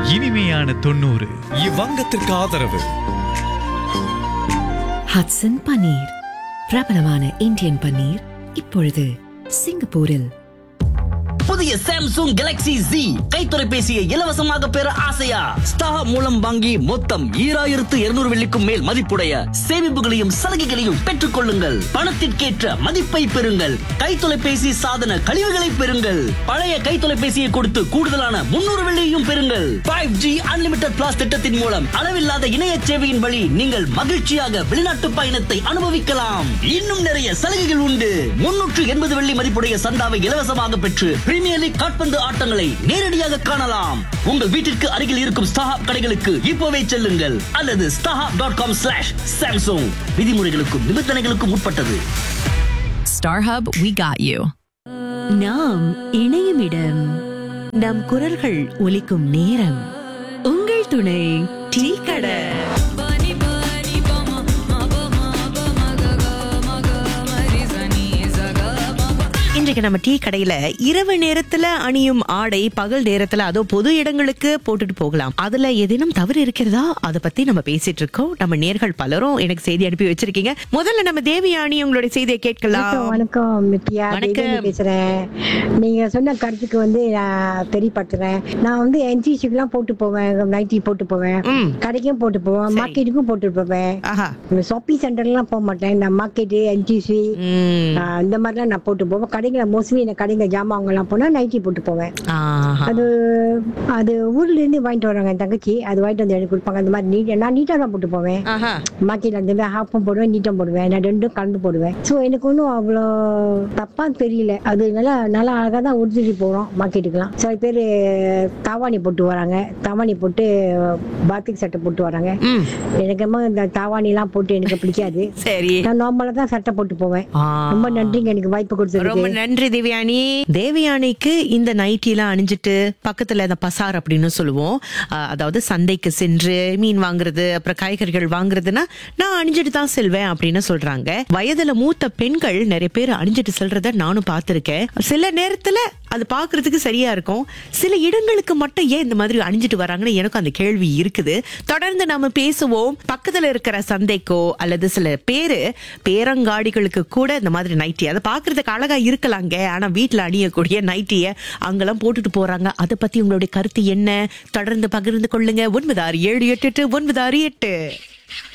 இனிமையான தொண்ணூறு இவ்வங்கத்திற்கு ஆதரவு ஹட்சன் பன்னீர் பிரபலமான இந்தியன் பன்னீர் இப்பொழுது சிங்கப்பூரில் புதிய சாம்சங் கேலக்ஸி Z கை தொலைபேசியை இலவசமாக பெற ஆசையா ஸ்டார் மூலம் வாங்கி மொத்தம் ஈராயிரத்து இருநூறு வெள்ளிக்கும் மேல் மதிப்புடைய சேமிப்புகளையும் சலுகைகளையும் பெற்றுக் கொள்ளுங்கள் பணத்திற்கேற்ற மதிப்பை பெறுங்கள் கை தொலைபேசி சாதன கழிவுகளை பெறுங்கள் பழைய கை தொலைபேசியை கொடுத்து கூடுதலான முன்னூறு வெள்ளியையும் பெறுங்கள் ஃபைவ் ஜி அன்லிமிடெட் பிளாஸ் திட்டத்தின் மூலம் அளவில்லாத இணைய சேவையின் வழி நீங்கள் மகிழ்ச்சியாக வெளிநாட்டு பயணத்தை அனுபவிக்கலாம் இன்னும் நிறைய சலுகைகள் உண்டு முன்னூற்று எண்பது வெள்ளி மதிப்புடைய சந்தாவை இலவசமாக பெற்று பிரீமியர் லீக் காட்பந்து ஆட்டங்களை நேரடியாக காணலாம் உங்கள் வீட்டிற்கு அருகில் இருக்கும் ஸ்டாஹாப் கடைகளுக்கு இப்போவே செல்லுங்கள் அல்லது StarHub dot com slash Samsung விதிமுறைகளுக்கும் நிபந்தனைகளுக்கும் உட்பட்டது StarHub, we got you. நாம் இணையும் இடம் நம் குரல்கள் ஒலிக்கும் நேரம் உங்கள் துணை டீ கடை இன்றைக்கு நம்ம டீ கடையில இரவு நேரத்துல அணியும் ஆடை பகல் நேரத்துல அதோ பொது இடங்களுக்கு போட்டுட்டு போகலாம் அதுல ஏதேனும் தவறு இருக்கிறதா அத பத்தி நம்ம பேசிட்டு இருக்கோம் நம்ம நேர்கள் பலரும் எனக்கு செய்தி அனுப்பி வச்சிருக்கீங்க முதல்ல நம்ம தேவியானி உங்களுடைய செய்தியை கேட்கலாம் வணக்கம் வணக்கம் நித்யா வணக்கம். தேவியானி பேசுறேன் நீங்க சொன்ன கருத்துக்கு வந்து நான் தெரியப்படுத்துறேன் நான் வந்து என்சிசிக்குலாம் போட்டு போவேன் நைட்டி போட்டு போவேன் ம். கடைக்கும் போட்டு போவேன் சரி. மார்க்கெட்டுக்கும் போட்டு போவேன் ஆஹா ஷாப்பிங் சென்டர்லாம் போக மாட்டேன் நான் மார்க்கெட்டு என்சிசி ம். இந்த மாதிரிலாம் நான் போட்டு போவேன் கடைகளை மோஸ்ட்லி நான் கடைங்க ஜாமான் வாங்கலாம் போனா நைட்டி போட்டு போவேன் ஆஹா. அது அது ஊர்ல இருந்து வாங்கிட்டு வராங்க என் தங்கச்சி அது வாங்கிட்டு வந்து எனக்கு கொடுப்பாங்க அந்த மாதிரி நீட் நான் நீட்டா தான் போட்டு போவேன் ஆஹா. மார்க்கெட்ல அந்த மாதிரி ஹாஃபும் போடுவேன் நீட்டம் போடுவேன் நான் ரெண்டும் கலந்து போடுவேன் ஸோ எனக்கு ஒன்றும் அவ்வளோ தப்பா தெரியல அது நல்லா நல்லா அழகாக தான் உடுத்திட்டு போகிறோம் மார்க்கெட்டுக்கெல்லாம் சில பேர் தாவாணி போட்டு வராங்க தாவாணி போட்டு பாத்திக் சட்டை போட்டு வராங்க ம். எனக்கு என்னமோ இந்த தாவாணிலாம் போட்டு எனக்கு பிடிக்காது சரி நான் நார்மலாக தான் சட்டை போட்டு போவேன் ஆ. ரொம்ப நன்றிங்க எனக்கு வாய்ப்பு ரொம்ப கொடுத்ததுக்கு நன்றி தேவியானி தேவியானிக்கு இந்த நைட்டி எல்லாம் அணிஞ்சிட்டு பக்கத்துல அந்த பசார் அப்படின்னு சொல்லுவோம் அஹ், அதாவது சந்தைக்கு சென்று மீன் வாங்குறது அப்புறம் காய்கறிகள் வாங்குறதுன்னா நான் அணிஞ்சிட்டு தான் செல்வேன் அப்படின்னு சொல்றாங்க வயதுல மூத்த பெண்கள் நிறைய பேர் அணிஞ்சிட்டு செல்றத நானும் பார்த்திருக்கேன் சில நேரத்துல அது பாக்குறதுக்கு சரியா இருக்கும் சில இடங்களுக்கு மட்டும் ஏன் இந்த மாதிரி அணிஞ்சிட்டு வராங்கன்னு எனக்கும் அந்த கேள்வி இருக்குது தொடர்ந்து நாம பேசுவோம் பக்கத்துல இருக்கிற சந்தைக்கோ அல்லது சில பேரு பேரங்காடிகளுக்கு கூட இந்த மாதிரி நைட்டி அதை பாக்குறதுக்கு அழகா இருக்கலாங்க ஆனா வீட்டுல அணியக்கூடிய நைட்டிய அங்கெல்லாம் போட்டுட்டு போறாங்க அதை பத்தி உங்களுடைய கருத்து என்ன தொடர்ந்து பகிர்ந்து கொள்ளுங்க ஒன்பது ஆறு ஏழு எட்டு எட்டு ஒன்பது ஆறு எட்டு